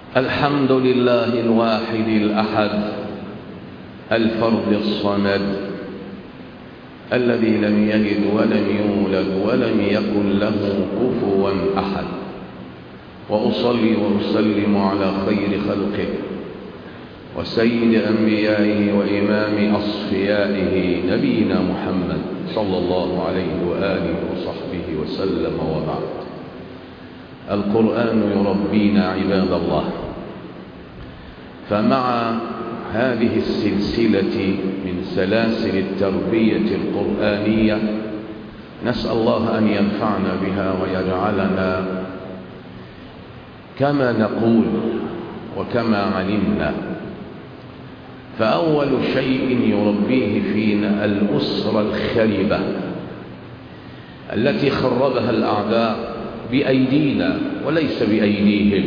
الحمد لله الواحد الأحد الفرد الصمد الذي لم يلد ولم يولد ولم يكن له كفوا أحد وأصلي وأسلم على خير خلقه وسيد أنبيائه وإمام أصفيائه نبينا محمد صلى الله عليه وآله وصحبه وسلم وبعد القرآن يربينا عباد الله فمع هذه السلسلة من سلاسل التربية القرآنية نسأل الله أن ينفعنا بها ويجعلنا كما نقول وكما علمنا فأول شيء يربيه فينا الأسرة الخربة التي خربها الأعداء بأيدينا وليس بأيديهم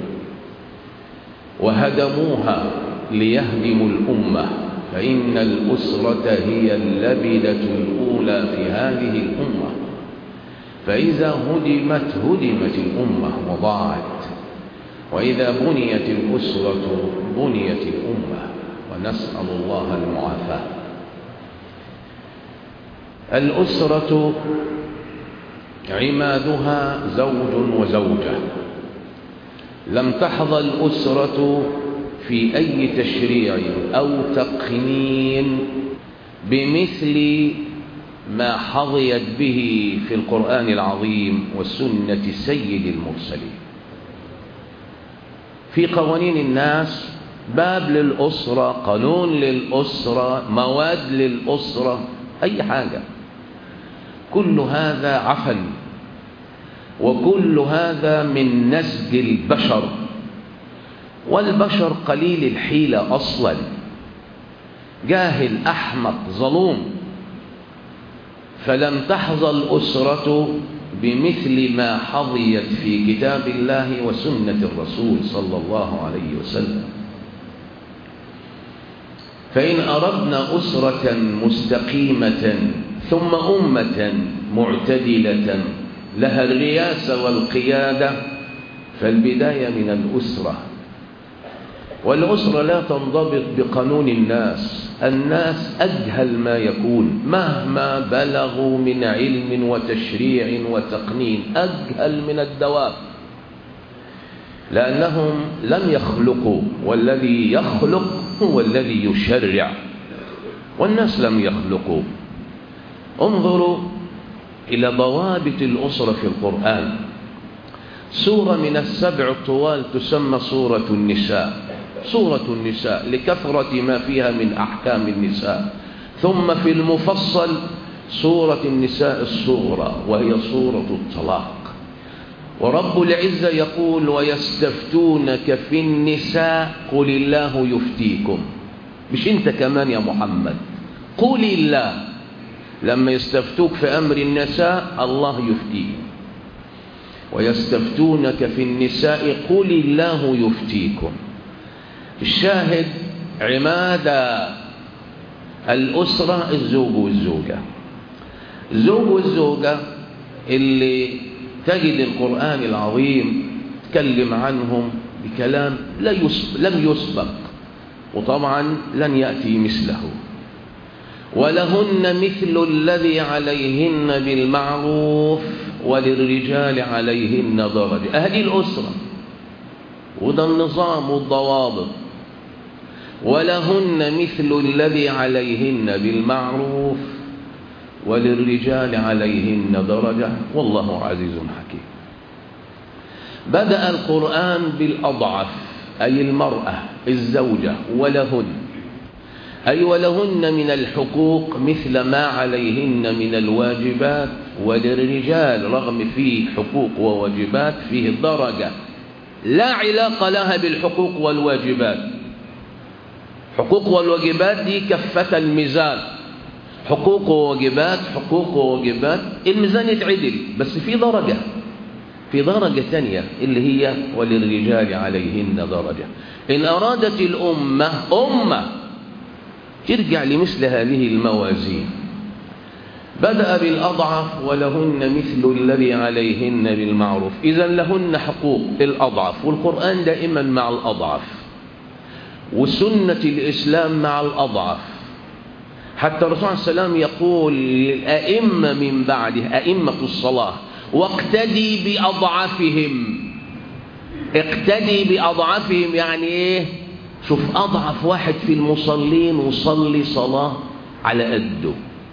وهدموها ليهدموا الأمة فإن الأسرة هي اللبدة الأولى في هذه الأمة فإذا هدمت هدمت الأمة وضاعت وإذا بنيت الأسرة بنيت الأمة ونسأل الله المعافاة الأسرة عمادها زوج وزوجة لم تحظى الأسرة في أي تشريع أو تقنين بمثل ما حظيت به في القرآن العظيم والسنة سيد المرسلين في قوانين الناس باب للأسرة قانون للأسرة مواد للأسرة أي حاجة كل هذا عفن وكل هذا من نسج البشر والبشر قليل الحيلة أصلا جاهل أحمق ظلوم فلم تحظى الأسرة بمثل ما حظيت في كتاب الله وسنة الرسول صلى الله عليه وسلم فإن أردنا أسرة مستقيمة ثم أمة معتدلة لها الرياسة والقيادة فالبداية من الأسرة والأسرة لا تنضبط بقانون الناس الناس أجهل ما يكون مهما بلغوا من علم وتشريع وتقنين أجهل من الدواب لأنهم لم يخلقوا والذي يخلق هو الذي يشرع والناس لم يخلقوا انظروا إلى ضوابط الأسرة في القرآن سورة من السبع الطوال تسمى سورة النساء سورة النساء لكثرة ما فيها من أحكام النساء ثم في المفصل سورة النساء الصغرى وهي سورة الطلاق ورب العزة يقول ويستفتونك في النساء قل الله يفتيكم مش انت كمان يا محمد قل الله لما يستفتوك في أمر النساء الله يفتيك ويستفتونك في النساء قل الله يفتيكم الشاهد عماد الأسرة الزوج والزوجة الزوج والزوجة اللي تجد القرآن العظيم تكلم عنهم بكلام لا يسبق لم يسبق وطبعا لن يأتي مثله ولهن مثل الذي عليهن بالمعروف وللرجال عليهن درجة أهل الأسرة وده النظام والضوابط ولهن مثل الذي عليهن بالمعروف وللرجال عليهن درجة والله عزيز حكيم بدأ القرآن بالأضعف أي المرأة الزوجة ولهن أي ولهن من الحقوق مثل ما عليهن من الواجبات وللرجال رغم فيه حقوق وواجبات فيه درجة لا علاقة لها بالحقوق والواجبات حقوق والواجبات دي كفة الميزان حقوق وواجبات حقوق وواجبات الميزان يتعدل بس في درجة في درجة ثانية اللي هي وللرجال عليهن درجة إن أرادت الأمة أمة ترجع لمثل هذه الموازين بدأ بالأضعف ولهن مثل الذي عليهن بالمعروف إذا لهن حقوق الأضعف والقرآن دائما مع الأضعف وسنة الإسلام مع الأضعف حتى الرسول صلى الله عليه وسلم يقول للأئمة من بعده أئمة الصلاة واقتدي بأضعفهم اقتدي بأضعفهم يعني إيه شوف أضعف واحد في المصلين وصلي صلاة على قده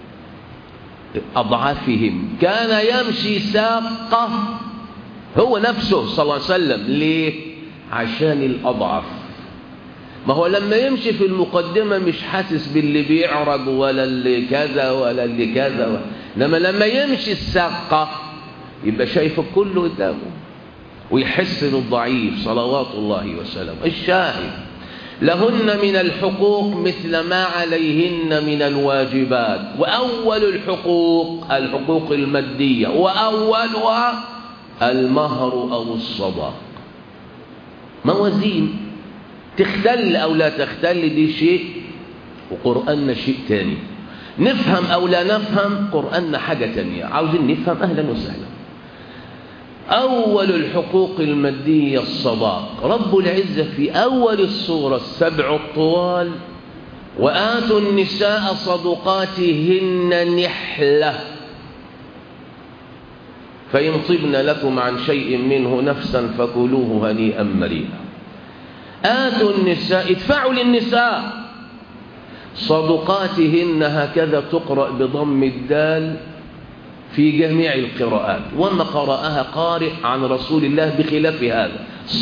أضعافهم كان يمشي ساقة هو نفسه صلى الله عليه وسلم ليه عشان الأضعف ما هو لما يمشي في المقدمة مش حاسس باللي بيعرض ولا اللي كذا ولا اللي كذا لما لما يمشي الساقة يبقى شايف الكل قدامه ويحس بالضعيف صلوات الله وسلامه الشاهد لهن من الحقوق مثل ما عليهن من الواجبات وأول الحقوق الحقوق المادية وأولها المهر أو الصداق موازين تختل أو لا تختل دي شيء وقرآننا شيء تاني نفهم أو لا نفهم قرآننا حاجة تانية عاوزين نفهم أهلا وسهلا أول الحقوق المادية الصداق رب العزة في أول السورة السبع الطوال وآتوا النساء صدقاتهن نحلة فإن طبن لكم عن شيء منه نفسا فكلوه هنيئا مريئا آتوا النساء ادفعوا للنساء صدقاتهن هكذا تقرأ بضم الدال في جميع القراءات وما قرأها قارئ عن رسول الله بخلاف هذا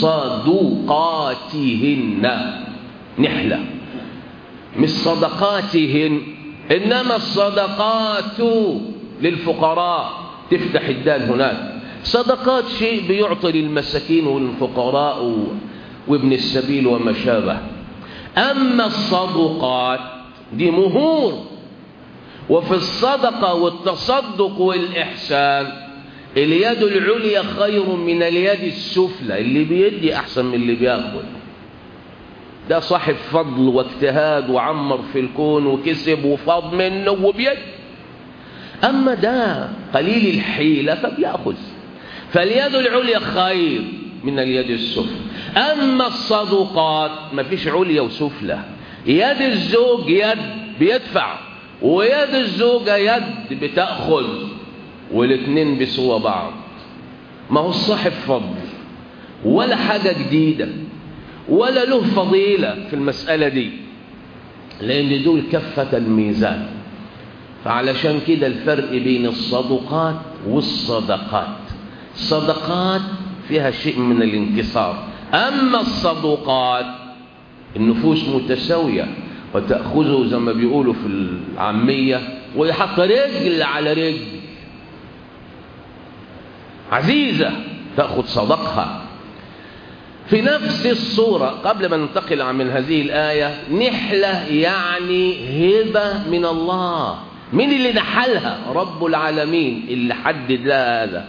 صدقاتهن نحلة مش صدقاتهن إنما الصدقات للفقراء تفتح الدال هناك صدقات شيء بيعطي للمساكين والفقراء وابن السبيل وما شابه أما الصدقات دي مهور وفي الصدقة والتصدق والإحسان اليد العليا خير من اليد السفلى اللي بيدي أحسن من اللي بياخد ده صاحب فضل واجتهاد وعمر في الكون وكسب وفاض منه وبيد أما ده قليل الحيلة فبيأخذ فاليد العليا خير من اليد السفلى أما الصدقات ما فيش عليا وسفلى يد الزوج يد بيدفع ويد الزوجة يد بتأخذ والاثنين بسوى بعض ما هو الصاحب فضل ولا حاجة جديدة ولا له فضيلة في المسألة دي لأن دول كفة الميزان فعلشان كده الفرق بين الصدقات والصدقات الصدقات فيها شيء من الانكسار أما الصدقات النفوس متساوية وتأخذه زي ما بيقولوا في العامية ويحط رجل على رجل عزيزة تأخذ صدقها في نفس الصورة قبل ما ننتقل من هذه الآية نحلة يعني هبة من الله مين اللي نحلها رب العالمين اللي حدد لها هذا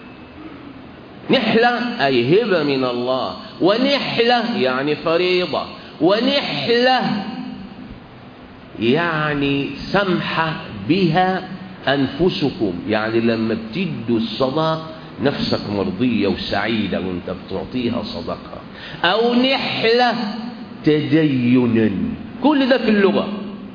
نحلة أي هبة من الله ونحلة يعني فريضة ونحلة يعني سمح بها أنفسكم يعني لما بتدوا الصداق نفسك مرضية وسعيدة وانت بتعطيها صدقة أو نحلة تدينا كل ده في اللغة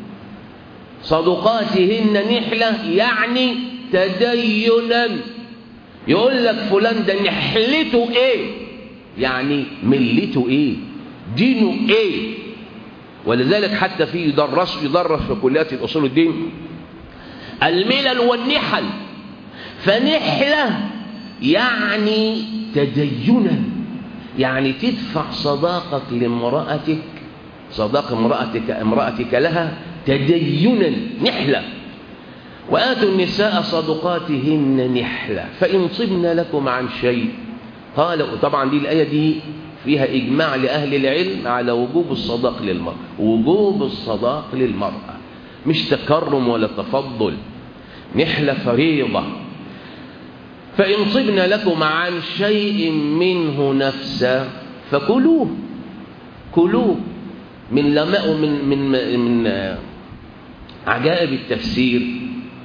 صدقاتهن نحلة يعني تدينا يقول لك فلان ده نحلته ايه يعني ملته ايه دينه ايه ولذلك حتى في يدرس يدرس في كليات الاصول الدين الملل والنحل فنحله يعني تدينا يعني تدفع صداقك لامرأتك صداق امرأتك امرأتك لها تدينا نحلة وآتوا النساء صدقاتهن نحلة فإن صبن لكم عن شيء قال طبعا دي الآية دي فيها إجماع لأهل العلم على وجوب الصداق للمرأة وجوب الصداق للمرأة مش تكرم ولا تفضل نحلة فريضة فإن طبن لكم عن شيء منه نفسا فكلوه كلوه من لماء من من من عجائب التفسير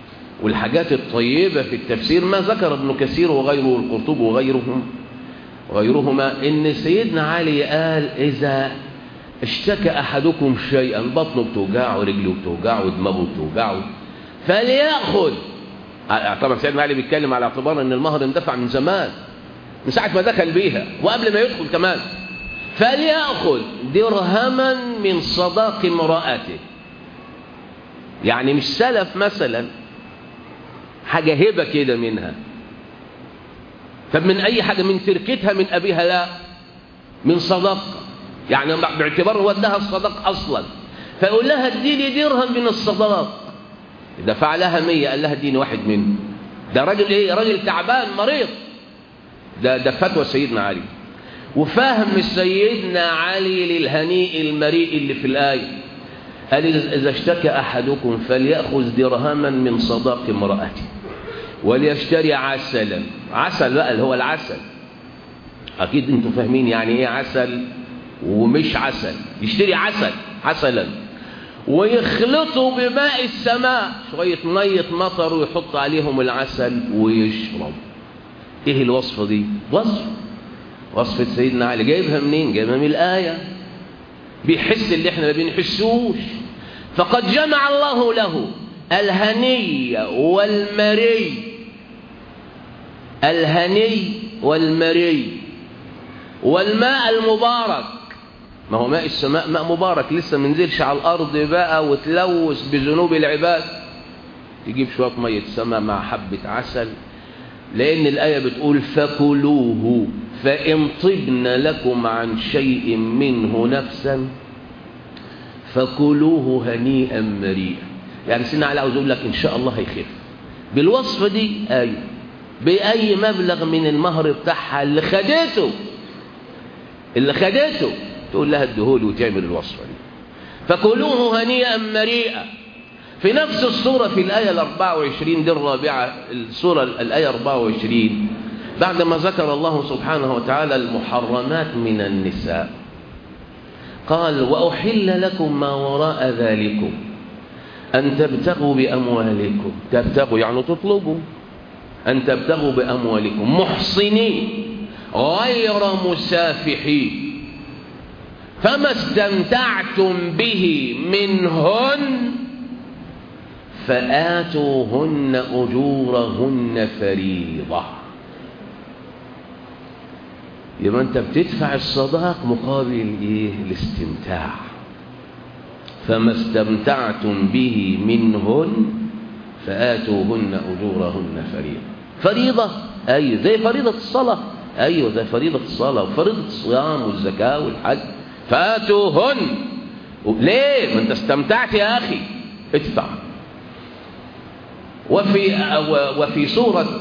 والحاجات الطيبة في التفسير ما ذكر ابن كثير وغيره والقرطب وغيرهم وغيرهما إن سيدنا علي قال إذا اشتكى أحدكم شيئا بطنه بتوجعه ورجله بتوجعه ودماغه بتوجعه فليأخذ طبعا سيدنا علي بيتكلم على اعتبار ان المهر اندفع من زمان من ساعة ما دخل بيها وقبل ما يدخل كمان فليأخذ درهما من صداق امرأته يعني مش سلف مثلا حاجة هبة كده منها طب من أي حاجة من تركتها من أبيها لا من صداق يعني باعتبار هو ادها الصداق أصلا فيقول لها اديني درهم من الصداق دفع لها مية قال لها اديني واحد منه ده راجل ايه راجل تعبان مريض ده ده فتوى سيدنا علي وفهم سيدنا علي للهنيء المريء اللي في الآية قال إذا اشتكى أحدكم فليأخذ درهما من صداق امرأته وليشتري عسلا عسل بقى اللي هو العسل أكيد أنتم فاهمين يعني إيه عسل ومش عسل يشتري عسل عسلا ويخلطوا بماء السماء شوية مية مطر ويحط عليهم العسل ويشرب ايه الوصفة دي وصف وصفة سيدنا علي جايبها منين جايبها من الآية بيحس اللي احنا ما بنحسوش فقد جمع الله له الهني والمري الهني والمري والماء المبارك ما هو ماء السماء ماء مبارك لسه منزلش على الأرض بقى وتلوث بذنوب العباد تجيب شوية مية سماء مع حبة عسل لأن الآية بتقول فكلوه فإن طبن لكم عن شيء منه نفسا فكلوه هنيئا مريئا يعني سيدنا علي عاوز يقول لك إن شاء الله هيخف بالوصفة دي أيوه بأي مبلغ من المهر بتاعها اللي خدته اللي خدته تقول لها ادهولي وتعمل الوصفة دي فكلوه هنيئا مريئا في نفس الصورة في الآية ال 24 دي الرابعة السورة الآية 24 بعدما ذكر الله سبحانه وتعالى المحرمات من النساء قال وأحل لكم ما وراء ذلكم أن تبتغوا بأموالكم تبتغوا يعني تطلبوا أن تبتغوا بأموالكم محصنين غير مسافحين فما استمتعتم به منهن فآتوهن أجورهن فريضة يبقى أنت بتدفع الصداق مقابل إيه الاستمتاع فما استمتعتم به منهن فآتوهن أجورهن فريضة فريضة أيوة زي فريضة الصلاة أيوة زي فريضة الصلاة وفريضة الصيام والزكاة والحج فآتوهن ليه ما أنت استمتعت يا أخي ادفع وفي وفي سورة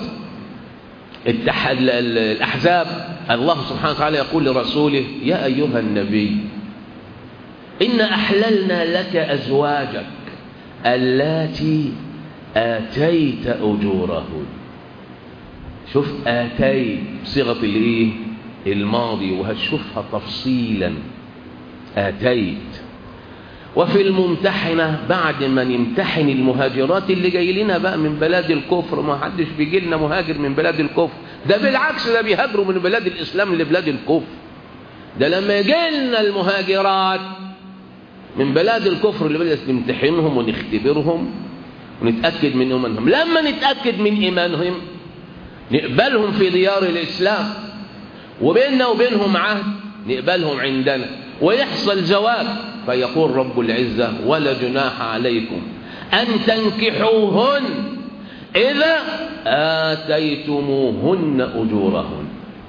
الأحزاب الله سبحانه وتعالى يقول لرسوله يا أيها النبي إن أحللنا لك أزواجك اللاتي آتيت أجورهن شوف آتيت بصيغة الإيه الماضي وهتشوفها تفصيلا آتيت وفي الممتحنة بعد ما نمتحن المهاجرات اللي جاي لنا بقى من بلاد الكفر ما حدش بيجي لنا مهاجر من بلاد الكفر ده بالعكس ده بيهاجروا من بلاد الإسلام لبلاد الكفر ده لما يجي لنا المهاجرات من بلاد الكفر اللي بدأت نمتحنهم ونختبرهم ونتأكد من إيمانهم لما نتأكد من إيمانهم نقبلهم في ديار الإسلام وبيننا وبينهم عهد نقبلهم عندنا ويحصل زواج فيقول رب العزة ولا جناح عليكم أن تنكحوهن إذا آتيتموهن أجورهن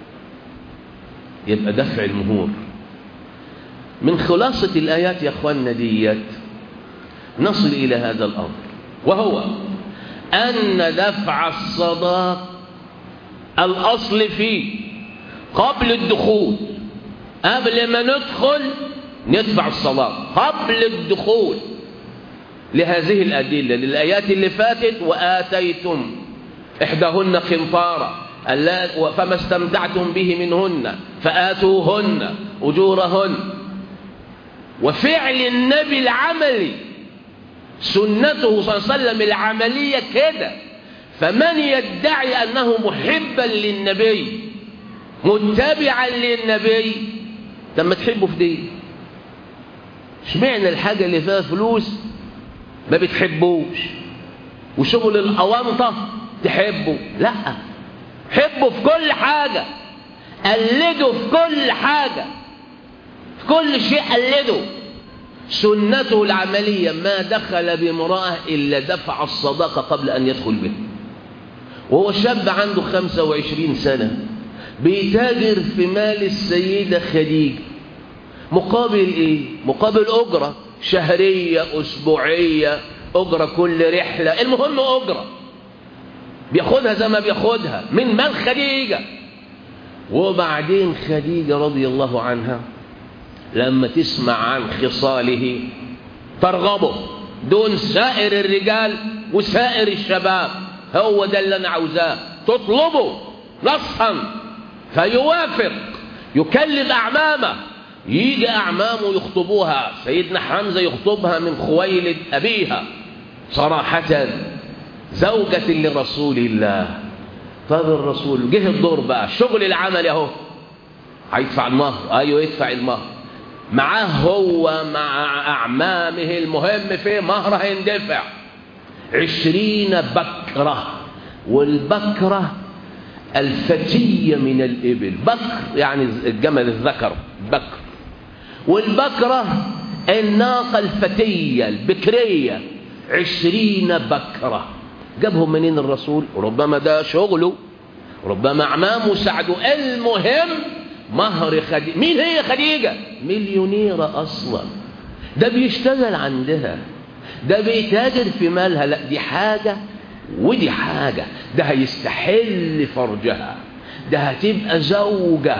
يبقى دفع المهور من خلاصة الآيات يا أخواننا ديت نصل إلى هذا الأمر وهو أن دفع الصداق الأصل فيه قبل الدخول قبل ما ندخل ندفع الصداق قبل الدخول لهذه الأدلة للآيات اللي فاتت وآتيتم إحداهن قنطارا فما استمتعتم به منهن فآتوهن أجورهن وفعل النبي العملي سنته صلى الله عليه وسلم العملية كده فمن يدعي أنه محبا للنبي متبعا للنبي لما تحبه في دي اشمعنى الحاجة اللي فيها فلوس ما بتحبوش وشغل الأوانطة تحبه لا حبه في كل حاجة قلده في كل حاجة في كل شيء قلده سنته العملية ما دخل بامرأة إلا دفع الصداقة قبل أن يدخل به وهو شاب عنده 25 سنة بيتاجر في مال السيدة خديجة مقابل إيه؟ مقابل أجرة شهرية أسبوعية أجرة كل رحلة المهم أجرة بياخدها زي ما بياخدها من مال خديجة وبعدين خديجة رضي الله عنها لما تسمع عن خصاله ترغبه دون سائر الرجال وسائر الشباب هو ده اللي انا عاوزاه تطلبه نصا فيوافق يكلم اعمامه يجي اعمامه يخطبوها سيدنا حمزه يخطبها من خويلد ابيها صراحه زوجة لرسول الله طب الرسول جه الدور بقى الشغل العملي اهو هيدفع المهر ايوه يدفع المهر معاه هو مع أعمامه المهم في مهر هيندفع عشرين بكرة والبكرة الفتية من الإبل بكر يعني الجمل الذكر بكر والبكرة الناقة الفتية البكرية عشرين بكرة جابهم منين الرسول ربما ده شغله ربما أعمامه ساعده المهم مهر خديجة مين هي خديجة مليونيرة أصلا ده بيشتغل عندها ده بيتاجر في مالها لا دي حاجة ودي حاجة ده هيستحل فرجها ده هتبقى زوجة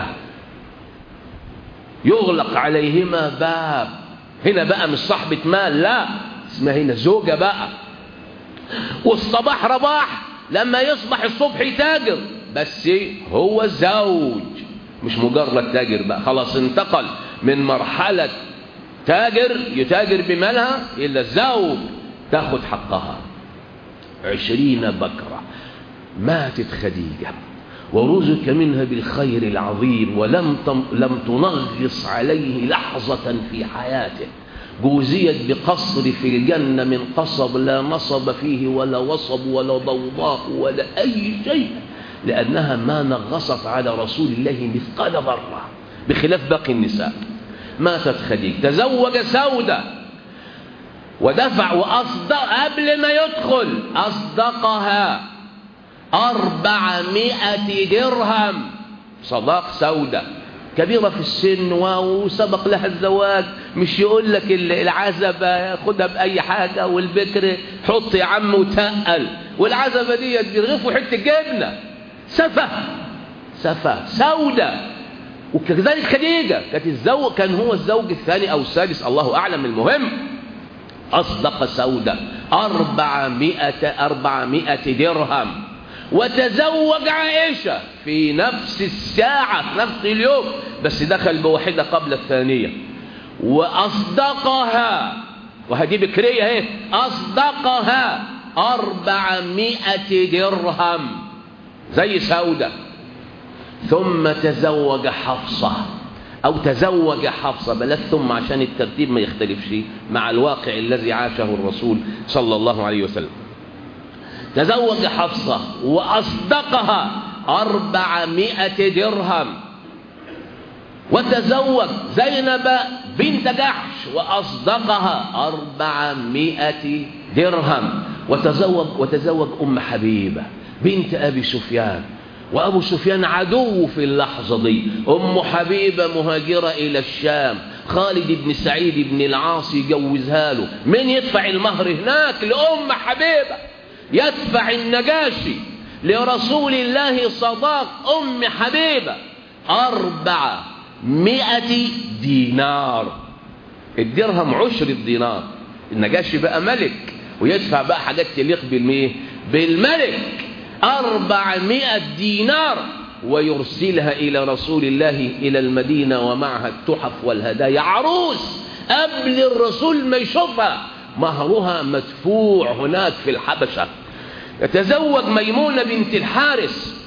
يغلق عليهما باب هنا بقى مش صاحبة مال لا اسمها هنا زوجة بقى والصباح رباح لما يصبح الصبح يتاجر بس هو زوج مش مجرد تاجر بقى خلاص انتقل من مرحلة تاجر يتاجر بمالها إلى الزوج تاخد حقها عشرين بكرة ماتت خديجة ورزق منها بالخير العظيم ولم لم تنغص عليه لحظة في حياته جوزيت بقصر في الجنة من قصب لا نصب فيه ولا وصب ولا ضوضاء ولا أي شيء لأنها ما نغصت على رسول الله مثقال ذرة بخلاف باقي النساء ماتت خديجة تزوج سودة ودفع وأصدق قبل ما يدخل أصدقها أربعمائة درهم صداق سودة كبيرة في السن وسبق لها الزواج مش يقول لك العزبة خدها بأي حاجة والبكر حط يا عم وتقل والعزبة دي بيرغفوا حتة جبنة سفه سفه سودة وكذلك خديجة كانت الزوج كان هو الزوج الثاني أو السادس الله أعلم المهم أصدق سودة أربعمائة أربعمائة درهم وتزوج عائشة في نفس الساعة في نفس اليوم بس دخل بواحدة قبل الثانية وأصدقها وهذه بكرية اهي أصدقها أربعمائة درهم زي سودة ثم تزوج حفصة أو تزوج حفصة بلاش ثم عشان الترتيب ما يختلفش مع الواقع الذي عاشه الرسول صلى الله عليه وسلم تزوج حفصة وأصدقها أربعمائة درهم وتزوج زينب بنت جحش وأصدقها أربعمائة درهم وتزوج, وتزوج أم حبيبة بنت أبي سفيان وأبو سفيان عدو في اللحظة دي أم حبيبة مهاجرة إلى الشام خالد بن سعيد بن العاص يجوزها له من يدفع المهر هناك لأم حبيبة يدفع النجاشي لرسول الله صداق أم حبيبة أربع مئة دينار الدرهم عشر الدينار النجاشي بقى ملك ويدفع بقى حاجات تليق بالميه بالملك أربعمائة دينار ويرسلها إلى رسول الله إلى المدينة ومعها التحف والهدايا عروس قبل الرسول ما يشوفها مهرها مدفوع هناك في الحبشة يتزوج ميمونة بنت الحارس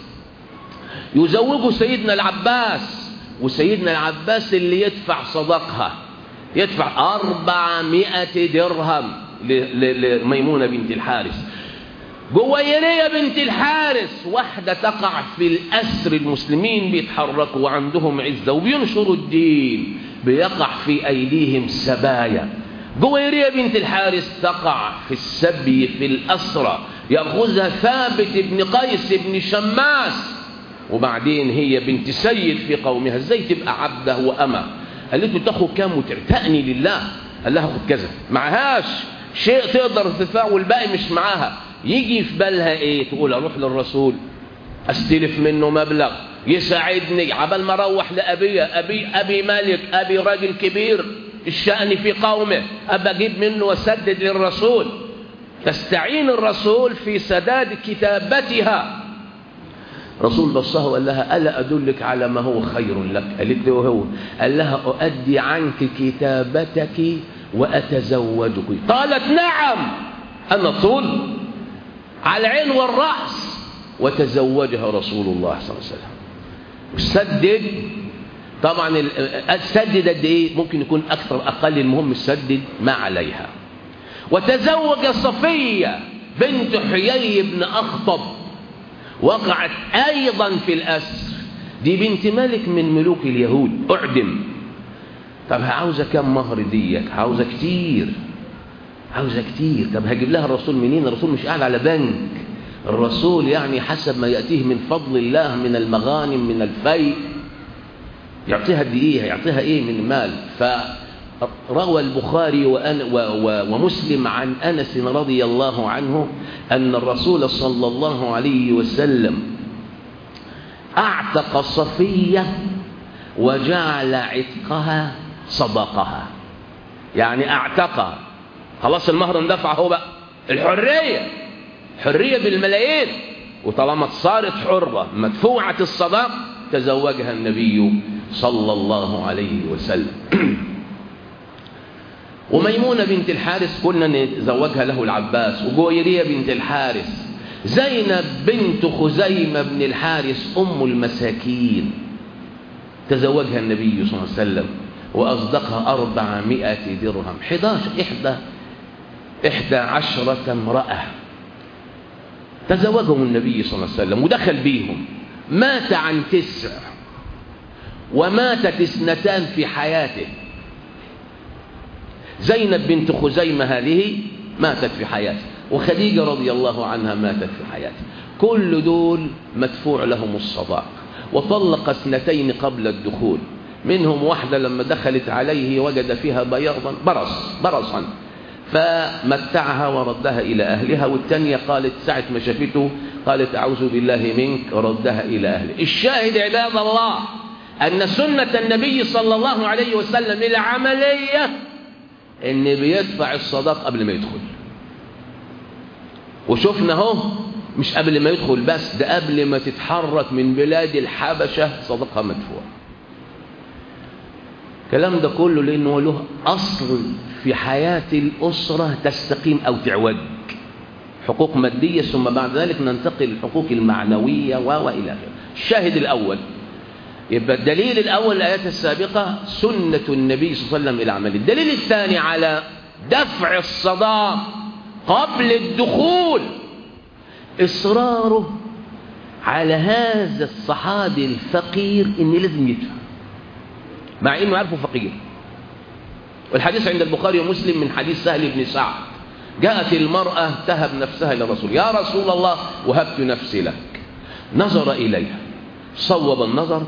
يزوجه سيدنا العباس وسيدنا العباس اللي يدفع صدقها يدفع أربعمائة درهم لميمونة بنت الحارس جويرية بنت الحارس واحدة تقع في الأسر المسلمين بيتحركوا وعندهم عزة وبينشروا الدين بيقع في أيديهم سبايا جويرية بنت الحارس تقع في السبي في الأسرة يأخذها ثابت بن قيس بن شماس وبعدين هي بنت سيد في قومها ازاي تبقى عبده وأمة قالت له تاخد كام وترتقني لله قال لها خد كذا معهاش شيء تقدر تدفعه والباقي مش معاها يجي في بالها ايه تقول اروح للرسول استلف منه مبلغ يساعدني عبال ما اروح لابي ابي ابي مالك ابي راجل كبير الشأن في قومه ابى اجيب منه واسدد للرسول تستعين الرسول في سداد كتابتها رسول بصها وقال لها ألا أدلك على ما هو خير لك قالت له هو قال لها أؤدي عنك كتابتك وأتزوجك قالت نعم أنا طول على العين والرأس وتزوجها رسول الله صلى الله عليه وسلم وسدد طبعا سدد قد ايه ممكن يكون اكثر اقل المهم سدد ما عليها وتزوج صفيه بنت حيي بن اخطب وقعت ايضا في الاسر دي بنت ملك من ملوك اليهود اعدم طب عاوزه كم مهر ديك عاوزه كتير عاوزه كتير طب هجيب لها الرسول منين الرسول مش قاعد على بنك الرسول يعني حسب ما يأتيه من فضل الله من المغانم من الفيء يعطيها قد ايه يعطيها ايه من مال فروى البخاري وأن و و ومسلم عن انس رضي الله عنه ان الرسول صلى الله عليه وسلم اعتق صفيه وجعل عتقها صدقها يعني اعتقها خلاص المهر اندفع هو بقى الحريه حريه بالملايين وطالما صارت حره مدفوعه الصداق تزوجها النبي صلى الله عليه وسلم وميمونة بنت الحارس كنا نزوجها له العباس وجويرية بنت الحارس زينب بنت خزيمة بن الحارس أم المساكين تزوجها النبي صلى الله عليه وسلم وأصدقها أربعمائة درهم حداشر إحدى إحدى عشرة امرأة تزوجهم النبي صلى الله عليه وسلم ودخل بيهم مات عن تسع وماتت اثنتان في حياته زينب بنت خزيمة هذه ماتت في حياته وخديجة رضي الله عنها ماتت في حياته كل دول مدفوع لهم الصداق وطلق اثنتين قبل الدخول منهم واحدة لما دخلت عليه وجد فيها بياضا برص برصا فمتعها وردها إلى أهلها والثانية قالت ساعة ما شافته قالت أعوذ بالله منك ردها إلى أهله الشاهد عباد الله أن سنة النبي صلى الله عليه وسلم العملية إن بيدفع الصداق قبل ما يدخل وشفنا اهو مش قبل ما يدخل بس ده قبل ما تتحرك من بلاد الحبشة صدقها مدفوع الكلام ده كله لأنه له أصل في حياة الأسرة تستقيم أو تعوج حقوق مادية ثم بعد ذلك ننتقل للحقوق المعنوية وإلى آخره الشاهد الأول يبقى الدليل الأول الآيات السابقة سنة النبي صلى الله عليه وسلم إلى عمل الدليل الثاني على دفع الصداق قبل الدخول إصراره على هذا الصحابي الفقير إن لازم يدفع مع إنه عارفه فقير والحديث عند البخاري ومسلم من حديث سهل بن سعد جاءت المرأة تهب نفسها إلى الرسول يا رسول الله وهبت نفسي لك نظر إليها صوب النظر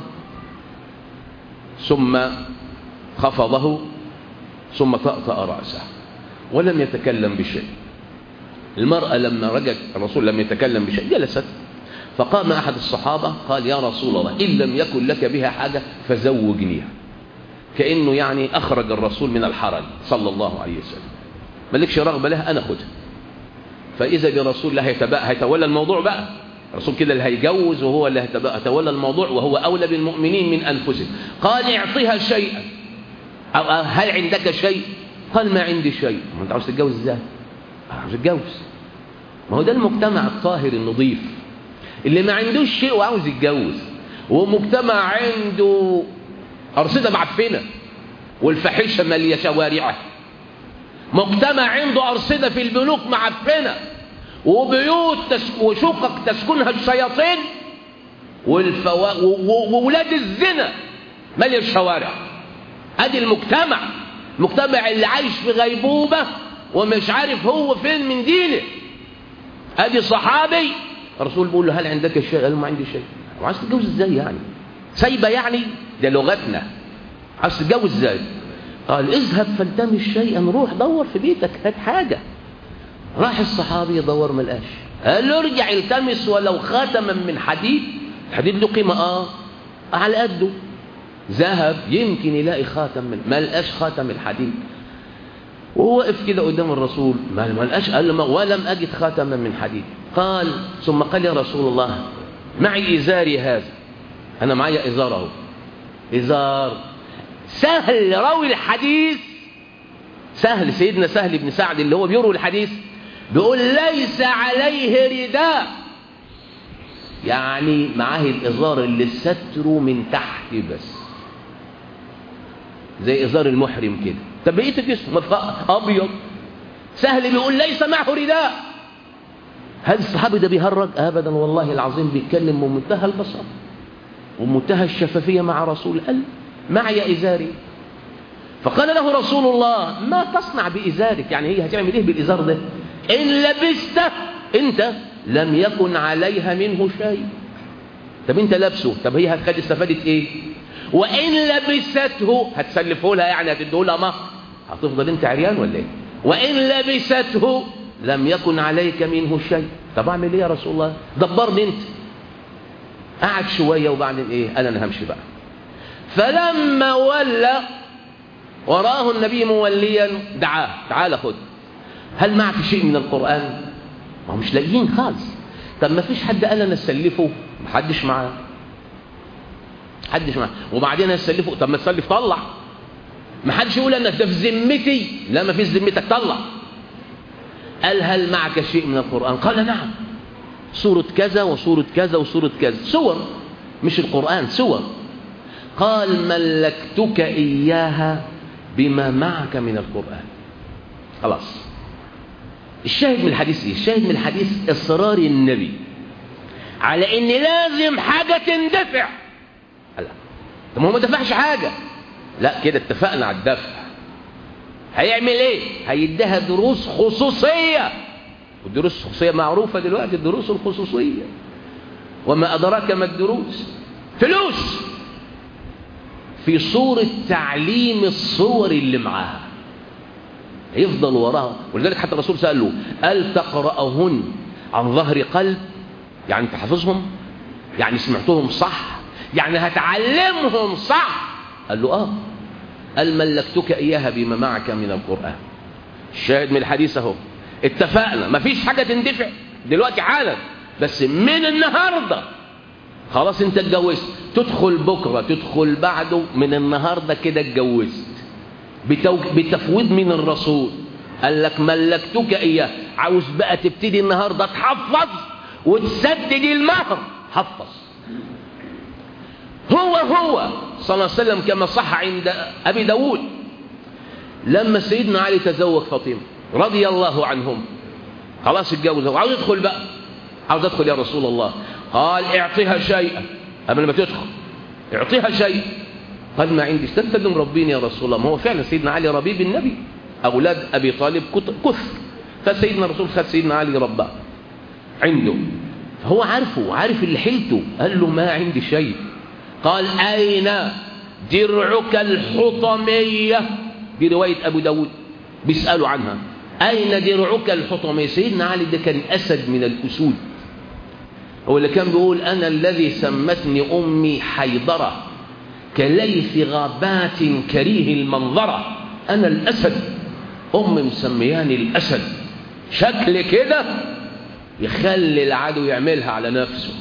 ثم خفضه ثم طأطأ رأسه ولم يتكلم بشيء المرأة لما رجت الرسول لم يتكلم بشيء جلست فقام أحد الصحابة قال يا رسول الله إن لم يكن لك بها حاجة فزوجنيها كأنه يعني أخرج الرسول من الحرج صلى الله عليه وسلم مالكش رغبة لها أنا خدها فإذا برسول الله هيتولى الموضوع بقى الرسول كده اللي هيجوز وهو اللي هيتولى الموضوع وهو أولى بالمؤمنين من أنفسهم قال اعطيها شيئا أو هل عندك شيء قال ما عندي شيء ما انت عاوز تتجوز ازاي عاوز تتجوز ما هو ده المجتمع الطاهر النظيف اللي ما عندوش شيء وعاوز يتجوز ومجتمع عنده أرصدة معفنة والفاحشة مالية شوارعه مجتمع عنده أرصدة في البنوك معفنة وبيوت تس... وشقق تسكنها الشياطين والفوا... وولاد الزنا مالية الشوارع ادي المجتمع المجتمع اللي عايش في غيبوبة ومش عارف هو فين من دينه ادي صحابي الرسول بيقول له هل عندك شيء قال له ما عندي شيء وعايز تتجوز ازاي يعني سايبه يعني ده لغتنا عايز تتجوز ازاي قال اذهب فالتمس شيئا روح دور في بيتك هات حاجه راح الصحابي يدور ما لقاش قال له ارجع التمس ولو خاتما من حديد الحديد له قيمه اه على قده ذهب يمكن يلاقي خاتم من ما لقاش خاتم الحديد وهو وقف كده قدام الرسول ما لقاش قال له ولم اجد خاتما من حديد قال ثم قال يا رسول الله معي ازاري هذا انا معي ازاره ازار سهل راوي الحديث سهل سيدنا سهل بن سعد اللي هو بيروي الحديث بيقول ليس عليه رداء يعني معاه الازار اللي ستره من تحت بس زي ازار المحرم كده طب بقيه الجسم ابيض سهل بيقول ليس معه رداء هل الصحابي ده بيهرج ابدا والله العظيم بيتكلم بمنتهى البساطه ومنتهى الشفافيه مع رسول قال معي ازاري فقال له رسول الله ما تصنع بازارك يعني هي هتعمل ايه بالازار ده ان لبسته انت لم يكن عليها منه شيء طب انت لابسه طب هي هتخد استفادت ايه وان لبسته هتسلفه لها يعني هتديه لها مهر هتفضل انت عريان ولا ايه وان لبسته لم يكن عليك منه شيء طب اعمل ايه يا رسول الله دبرني انت قعد شويه وبعدين ايه قال انا همشي بقى فلما ولى وراه النبي موليا دعاه تعال خد هل معك شيء من القرآن ما هو مش لاقيين خالص طب ما فيش حد قال انا اسلفه محدش معاه محدش معاه وبعدين اسلفه طب ما تسلف طلع ما حدش يقول انك ده في ذمتي لا ما فيش ذمتك طلع قال هل معك شيء من القرآن قال نعم سورة كذا وسورة كذا وسورة كذا سور مش القرآن سور قال ملكتك إياها بما معك من القرآن خلاص الشاهد من الحديث ايه الشاهد من الحديث اصرار النبي على ان لازم حاجة تندفع لا طب هو ما دفعش حاجة لا كده اتفقنا على الدفع هيعمل ايه هيديها دروس خصوصية والدروس الخصوصية معروفة دلوقتي الدروس الخصوصية وما أدراك ما الدروس فلوس في صورة تعليم الصور اللي معاها يفضل وراها ولذلك حتى الرسول سأله هل تقرأهن عن ظهر قلب يعني انت حافظهم يعني سمعتهم صح يعني هتعلمهم صح قال له اه قال ملكتك اياها بما معك من القرآن الشاهد من الحديث اهو اتفقنا مفيش حاجة تندفع دلوقتي حالا بس من النهاردة خلاص انت اتجوزت تدخل بكرة تدخل بعده من النهاردة كده اتجوزت بتو... بتفويض من الرسول قال لك ملكتك اياه عاوز بقى تبتدي النهارده تحفظ وتسدد المهر حفظ هو هو صلى الله عليه وسلم كما صح عند ابي داود لما سيدنا علي تزوج فاطمه رضي الله عنهم خلاص اتجوز وعاوز يدخل بقى عاوز ادخل يا رسول الله قال اعطيها شيئا قبل ما تدخل اعطيها شيء قال ما عندي انت مربيني يا رسول الله ما هو فعلا سيدنا علي ربيب النبي اولاد ابي طالب كثر فسيدنا الرسول خد سيدنا علي رباه عنده فهو عارفه عارف اللي حيلته قال له ما عندي شيء قال اين درعك الحطميه دي روايه ابو داود بيسالوا عنها اين درعك الحطميه سيدنا علي ده كان اسد من الاسود هو اللي كان بيقول انا الذي سمتني امي حيدره كليث غابات كريه المنظرة أنا الأسد أم مسمياني الأسد شكل كده يخلي العدو يعملها على نفسه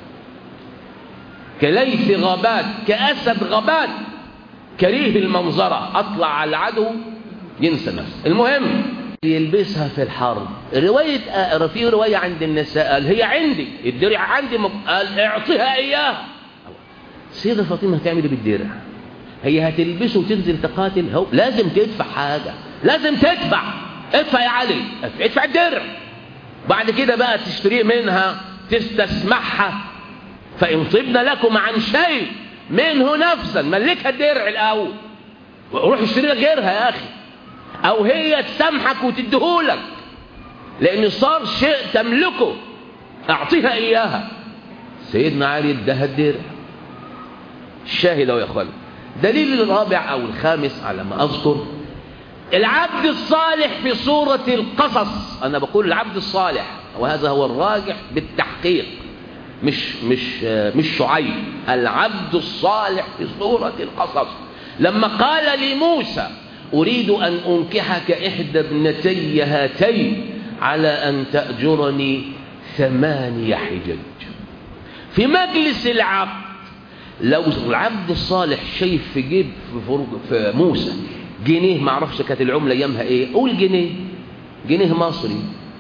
كليث غابات كأسد غابات كريه المنظرة أطلع على العدو ينسى نفسه المهم يلبسها في الحرب رواية آه في رواية عند النساء قال هي عندي الدرع عندي قال اعطيها إياها سيدة فاطمة هتعمل بالدرع هي هتلبسه وتنزل تقاتل هو لازم تدفع حاجة لازم تدفع ادفع يا علي ادفع الدرع بعد كده بقى تشتريه منها تستسمحها فإن طبنا لكم عن شيء منه نفسا ملكها الدرع الأول وروح اشتري لك غيرها يا أخي أو هي تسامحك وتديهولك لأن صار شيء تملكه أعطيها إياها سيدنا علي اداها الدرع الشاهد يا اخوان دليل الرابع أو الخامس على ما أذكر العبد الصالح في صورة القصص أنا بقول العبد الصالح وهذا هو الراجح بالتحقيق مش مش مش شعيب العبد الصالح في صورة القصص لما قال لموسى أريد أن أنكحك إحدى ابنتي هاتين على أن تأجرني ثمانية حجج في مجلس العبد لو العبد الصالح شايف في جيب في, في موسى جنيه ما اعرفش كانت العمله ايامها ايه قول جنيه جنيه مصري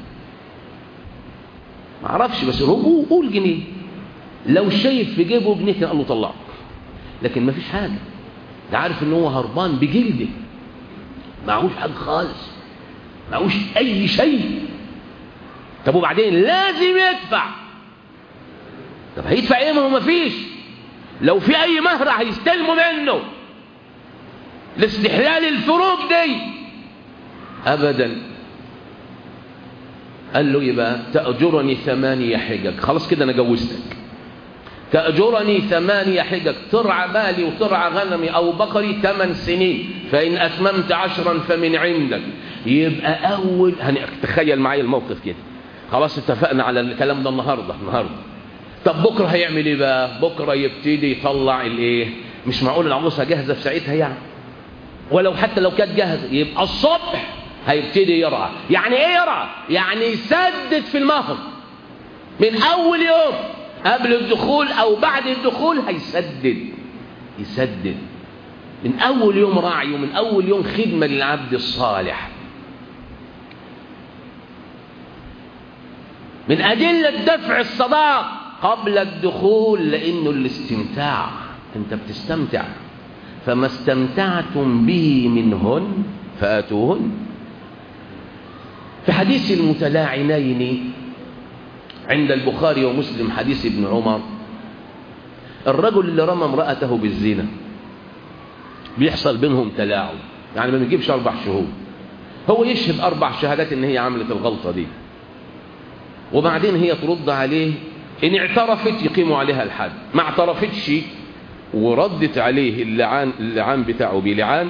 ما اعرفش بس هو قول جنيه لو شايف في جيبه جنيه كان قال له طلعه لكن ما فيش حاجه ده عارف ان هو هربان بجلده معهوش حاجه خالص معهوش اي شيء طب وبعدين لازم يدفع طب هيدفع ايه ما هو ما فيش لو في اي مهر هيستلموا منه لاستحلال الفروق دي ابدا قال له يبقى تأجرني ثمانية حجج خلاص كده انا جوزتك تأجرني ثمانية حجج ترعى بالي وترعى غنمي او بقري ثمان سنين فان اتممت عشرا فمن عندك يبقى اول تخيل معايا الموقف كده خلاص اتفقنا على الكلام ده النهارده النهارده طب بكره هيعمل ايه بقى بكره يبتدي يطلع الايه مش معقول العروسه جاهزه في ساعتها يعني ولو حتى لو كانت جاهزه يبقى الصبح هيبتدي يرعى يعني ايه يرعى يعني يسدد في المهر من اول يوم قبل الدخول او بعد الدخول هيسدد يسدد من اول يوم راعي ومن اول يوم خدمه للعبد الصالح من ادله دفع الصداق قبل الدخول لانه الاستمتاع انت بتستمتع فما استمتعتم به منهن فاتوهن في حديث المتلاعنين عند البخاري ومسلم حديث ابن عمر الرجل اللي رمى امرأته بالزنا بيحصل بينهم تلاعب يعني ما بيجيبش أربع شهود هو يشهد أربع شهادات إن هي عملت الغلطة دي وبعدين هي ترد عليه إن اعترفت يقيموا عليها الحد ما اعترفتش وردت عليه اللعان اللعان بتاعه بلعان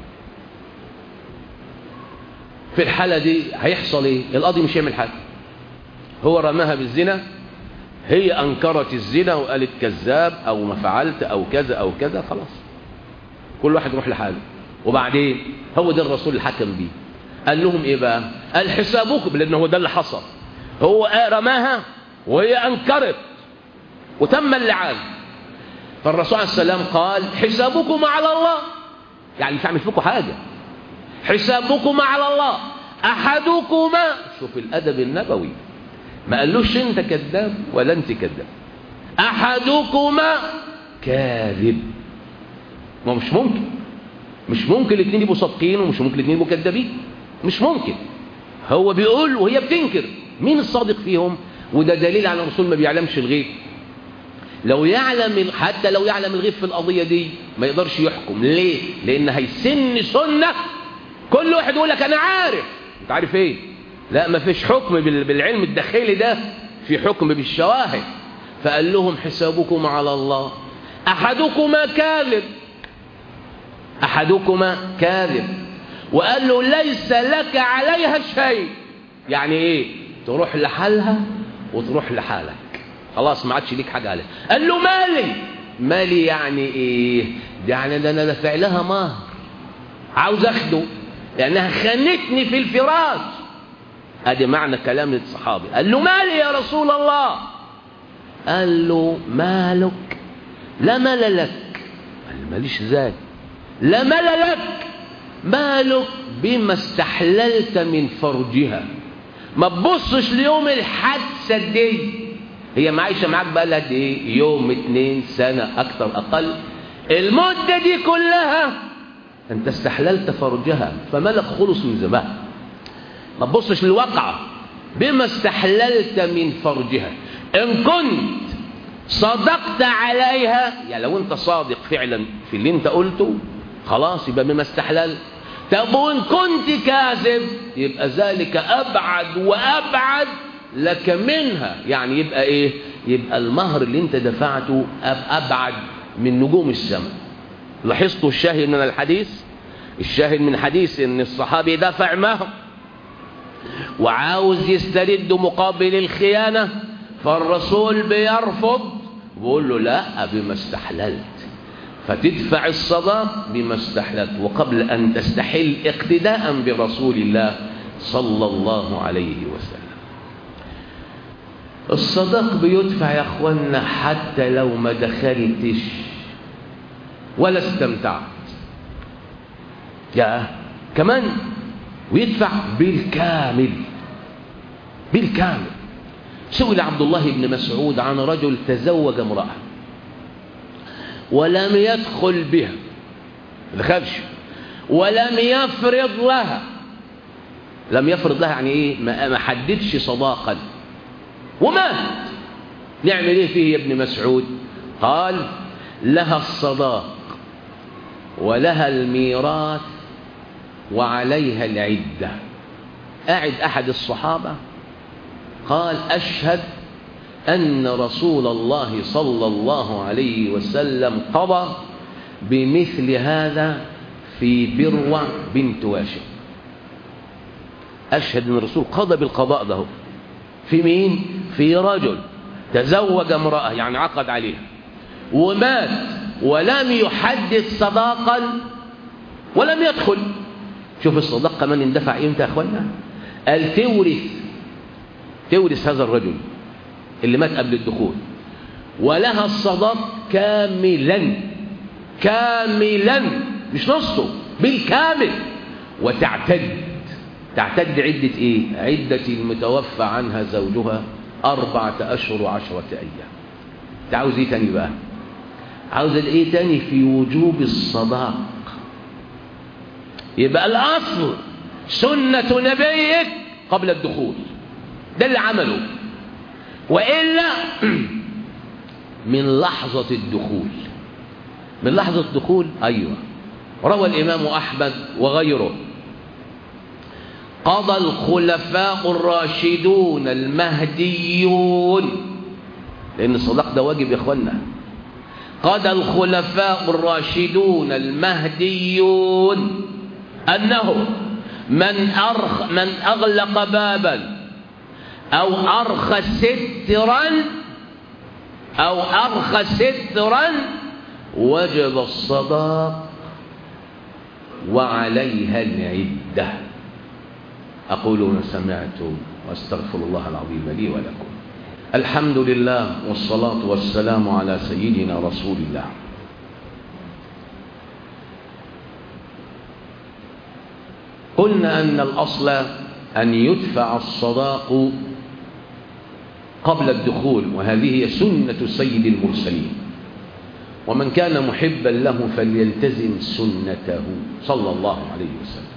في الحالة دي هيحصل ايه القاضي مش يعمل حاجة هو رماها بالزنا هي أنكرت الزنا وقالت كذاب أو ما فعلت أو كذا أو كذا خلاص كل واحد يروح لحاله وبعدين هو ده الرسول الحكم بيه قال لهم ايه بقى قال حسابكم لأن هو ده اللي حصل هو رماها وهي أنكرت وتم اللعان فالرسول عليه السلام قال حسابكم على الله يعني مش هعمل فيكم حاجة حسابكم على الله أحدكما شوف الأدب النبوي ما قالوش أنت كذاب ولا أنت كذاب أحدكما كاذب ما مش ممكن مش ممكن الاثنين يبقوا صادقين ومش ممكن الاثنين يبقوا كذابين مش ممكن هو بيقول وهي بتنكر مين الصادق فيهم وده دليل على الرسول ما بيعلمش الغيب لو يعلم حتى لو يعلم الغيب في القضية دي ما يقدرش يحكم ليه لان هيسن سنة كل واحد يقول لك انا عارف انت عارف ايه لا ما فيش حكم بالعلم الداخلي ده في حكم بالشواهد فقال لهم حسابكم على الله احدكما كاذب احدكما كاذب وقال له ليس لك عليها شيء يعني ايه تروح لحالها وتروح لحالك خلاص ما عادش ليك حاجه عليها قال له مالي مالي يعني ايه ده يعني ده انا دافع لها مهر عاوز اخده لانها خانتني في الفراش ادي معنى كلام الصحابي قال له مالي يا رسول الله قال له مالك لا مال لك قال ماليش ذات لا مال لك مالك بما استحللت من فرجها ما تبصش ليوم الحادثة دي هي معايشة معاك بقى لها قد ايه يوم اتنين سنة اكتر اقل المدة دي كلها انت استحللت فرجها فملك خلص من زمان ما تبصش للواقعة بما استحللت من فرجها ان كنت صدقت عليها يعني لو انت صادق فعلا في اللي انت قلته خلاص يبقى بما استحللت طب وان كنت كاذب يبقى ذلك ابعد وابعد لك منها يعني يبقى ايه يبقى المهر اللي انت دفعته ابعد من نجوم السماء لاحظتوا الشاهد من الحديث الشاهد من حديث ان الصحابي دفع مهر وعاوز يسترد مقابل الخيانة فالرسول بيرفض بيقول له لا بما استحللت فتدفع الصداق بما استحللت وقبل أن تستحل اقتداء برسول الله صلى الله عليه وسلم الصداق بيدفع يا اخوانا حتى لو ما دخلتش ولا استمتعت يا كمان ويدفع بالكامل بالكامل سئل عبد الله بن مسعود عن رجل تزوج امرأة ولم يدخل بها ما دخلش ولم يفرض لها لم يفرض لها يعني ايه ما حددش صداقا ومات نعمل ايه فيه يا ابن مسعود قال لها الصداق ولها الميراث وعليها العدة قاعد أحد الصحابة قال أشهد أن رسول الله صلى الله عليه وسلم قضى بمثل هذا في بروع بنت واشق أشهد أن الرسول قضى بالقضاء ده في مين؟ في رجل تزوج امرأة يعني عقد عليها ومات ولم يحدد صداقا ولم يدخل شوف الصداق كمان اندفع امتى يا اخوانا قال تورث تورث هذا الرجل اللي مات قبل الدخول ولها الصداق كاملا كاملا مش نصه بالكامل وتعتد تعتد عدة ايه عدة المتوفى عنها زوجها أربعة أشهر وعشرة أيام تعاوز ايه تاني بقى عاوز ايه تاني في وجوب الصداق يبقى الأصل سنة نبيك قبل الدخول ده اللي عمله وإلا من لحظة الدخول من لحظة الدخول أيوة روى الإمام أحمد وغيره قضى الخلفاء الراشدون المهديون لأن الصداق ده واجب يا إخوانا قضى الخلفاء الراشدون المهديون أنه من أرخ من أغلق بابا أو أرخى سترا أو أرخى سترا وجب الصداق وعليها العدة أقول ما سمعت وأستغفر الله العظيم لي ولكم الحمد لله والصلاة والسلام على سيدنا رسول الله قلنا أن الأصل أن يدفع الصداق قبل الدخول وهذه هي سنة سيد المرسلين ومن كان محبا له فليلتزم سنته صلى الله عليه وسلم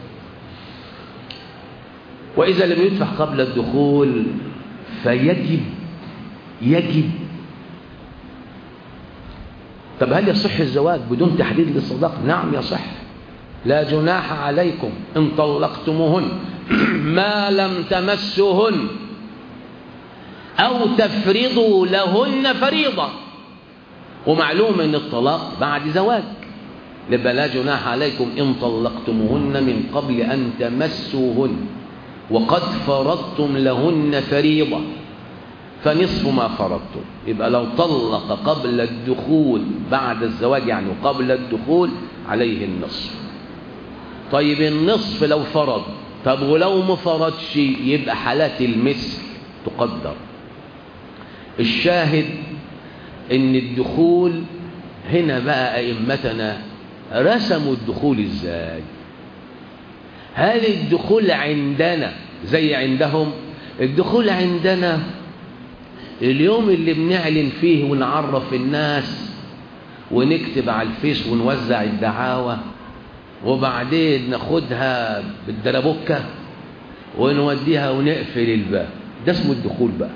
وإذا لم يدفع قبل الدخول فيجب يجب طب هل يصح الزواج بدون تحديد للصداق نعم يصح لا جناح عليكم إن طلقتموهن ما لم تمسهن أو تفرضوا لهن فريضة ومعلوم أن الطلاق بعد زواج يبقى لا جناح عليكم إن طلقتموهن من قبل أن تمسوهن وقد فرضتم لهن فريضة فنصف ما فرضتم يبقى لو طلق قبل الدخول بعد الزواج يعني قبل الدخول عليه النصف طيب النصف لو فرض طب ولو ما فرضش يبقى حالات المثل تقدر الشاهد ان الدخول هنا بقى ائمتنا رسموا الدخول ازاي هل الدخول عندنا زي عندهم الدخول عندنا اليوم اللي بنعلن فيه ونعرف الناس ونكتب على الفيس ونوزع الدعاوى وبعدين ناخدها بالدربكة ونوديها ونقفل الباب ده اسمه الدخول بقى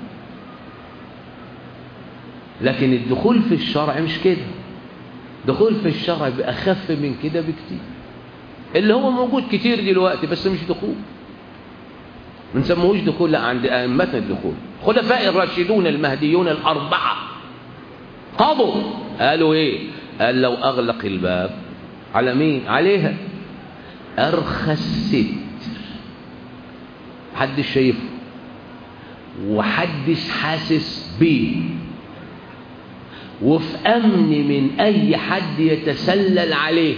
لكن الدخول في الشرع مش كده دخول في الشرع بأخف من كده بكتير اللي هو موجود كتير دلوقتي بس مش دخول ما نسموهوش دخول لا عند أئمتنا الدخول خلفاء الراشدون المهديون الأربعة قضوا قالوا ايه قال لو أغلق الباب على مين عليها أرخى الستر محدش شايفه وحدش حاسس بيه وفي أمن من أي حد يتسلل عليه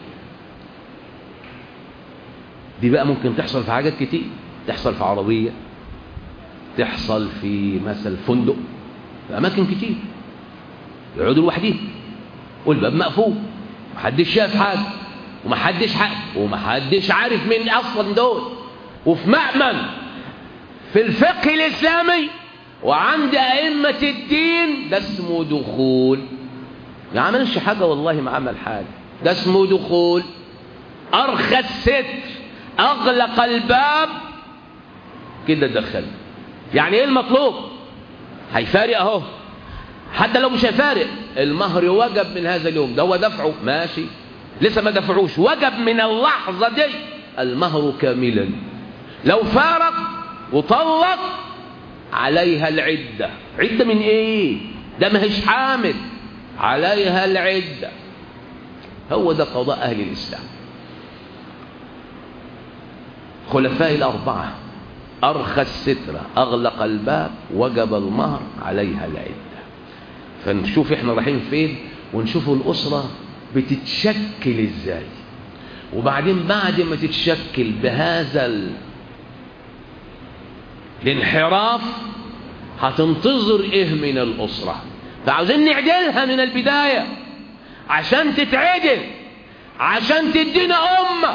دي بقى ممكن تحصل في حاجات كتير تحصل في عربية تحصل في مثل فندق في أماكن كتير يقعدوا لوحدهم والباب مقفول محدش شاف حاجة ومحدش حاجة ومحدش عارف مين أصلا دول وفي مأمن في الفقه الإسلامي وعند أئمة الدين ده اسمه دخول ما عملش حاجة والله ما عمل حاجة ده اسمه دخول أرخى الستر أغلق الباب كده دخل يعني إيه المطلوب هيفارق أهو حتى لو مش هيفارق المهر وجب من هذا اليوم ده هو دفعه ماشي لسه ما دفعوش وجب من اللحظة دي المهر كاملا لو فارق وطلق عليها العدة عدة من ايه ده ما هيش حامل عليها العدة هو ده قضاء أهل الإسلام خلفاء الأربعة أرخى السترة أغلق الباب وجب المهر عليها العدة فنشوف احنا رايحين فين ونشوف الأسرة بتتشكل ازاي وبعدين بعد ما تتشكل بهذا ال... الانحراف هتنتظر ايه من الأسرة فعاوزين نعدلها من البداية عشان تتعدل عشان تدينا أمة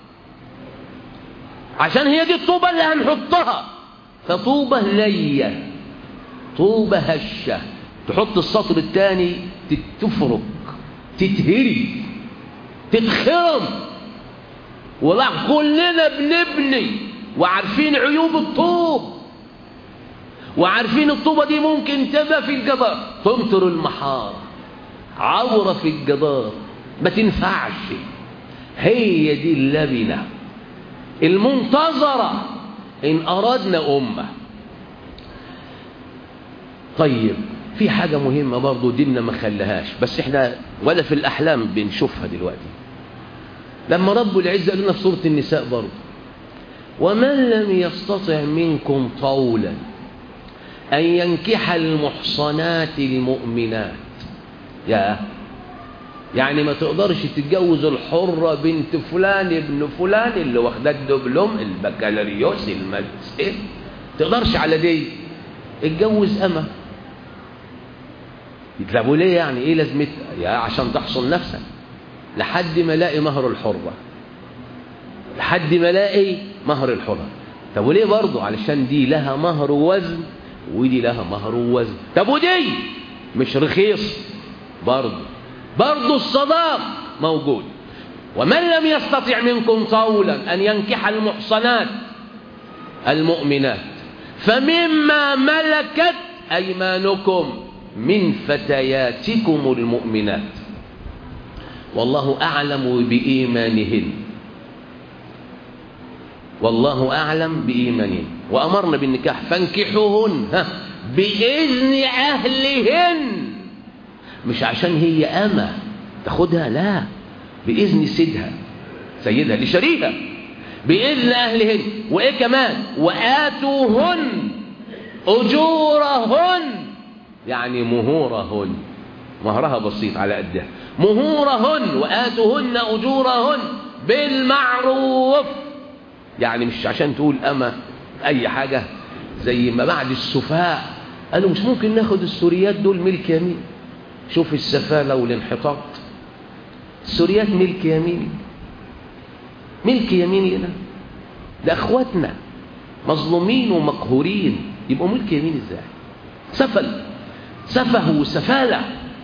عشان هي دي الطوبة اللي هنحطها فطوبة لية طوبة هشة تحط السطر الثاني تفرق تتهري تتخرم ولا كلنا بنبني وعارفين عيوب الطوب وعارفين الطوبة دي ممكن تبقى في الجدار تمطر المحارة عورة في الجدار ما تنفعش هي دي اللبنة المنتظرة إن أردنا أمة طيب في حاجة مهمة برضو ديننا ما خلهاش بس احنا ولا في الأحلام بنشوفها دلوقتي لما رب العزة قال لنا في سورة النساء برضو ومن لم يستطع منكم طولا أن ينكح المحصنات المؤمنات يا يعني ما تقدرش تتجوز الحرة بنت فلان ابن فلان اللي واخدة الدبلوم البكالوريوس الماجستير تقدرش على دي اتجوز أمة يتلعبوا ليه يعني ايه لازمتها يا عشان تحصل نفسك لحد ما الاقي مهر الحرة لحد ما الاقي مهر الحرة طب وليه برضه علشان دي لها مهر ووزن ودي لها مهر ووزن طب ودي مش رخيص برضه برضه الصداق موجود ومن لم يستطع منكم طولا أن ينكح المحصنات المؤمنات فمما ملكت أيمانكم من فتياتكم المؤمنات والله أعلم بإيمانهن والله أعلم بإيمانهن وأمرنا بالنكاح فانكحوهن بإذن أهلهن مش عشان هي أمة تاخدها لا بإذن سيدها سيدها لشريها بإذن أهلهن وإيه كمان وآتوهن أجورهن يعني مهورهن مهرها بسيط على قدها مهورهن وآتوهن أجورهن بالمعروف يعني مش عشان تقول أما أي حاجة زي ما بعد السفهاء قالوا مش ممكن ناخد السوريات دول ملك يمين شوف السفالة والانحطاط السوريات ملك يمين ملك يمين لنا ده اخواتنا مظلومين ومقهورين يبقوا ملك يمين ازاي سفل سفه وسفالة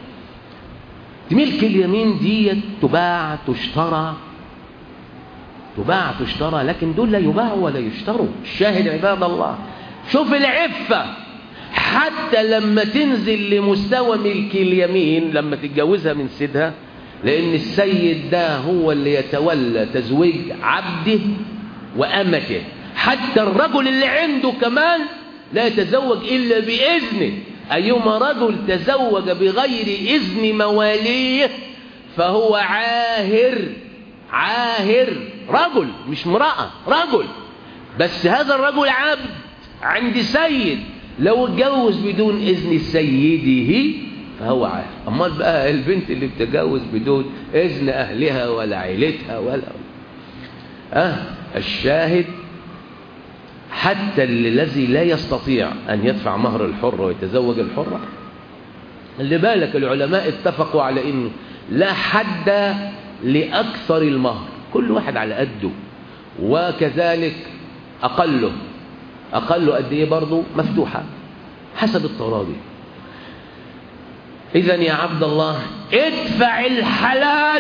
ملك اليمين ديت تباع تشترى تباع تشترى لكن دول لا يباعوا ولا يشتروا الشاهد عباد الله شوف العفة حتى لما تنزل لمستوى ملك اليمين لما تتجوزها من سيدها لأن السيد ده هو اللي يتولى تزويج عبده وأمته حتى الرجل اللي عنده كمان لا يتزوج إلا بإذنه أيما رجل تزوج بغير إذن مواليه فهو عاهر عاهر رجل مش امرأة رجل بس هذا الرجل عبد عند سيد لو اتجوز بدون إذن سيده فهو عاهر أمال بقى البنت اللي بتتجوز بدون إذن أهلها ولا عيلتها ولا أه الشاهد حتى الذي لا يستطيع أن يدفع مهر الحر ويتزوج الحرة اللي بالك العلماء اتفقوا على إنه لا حد لأكثر المهر كل واحد على قده وكذلك أقله أقله قد إيه برضه مفتوحة حسب التراضي إذا يا عبد الله ادفع الحلال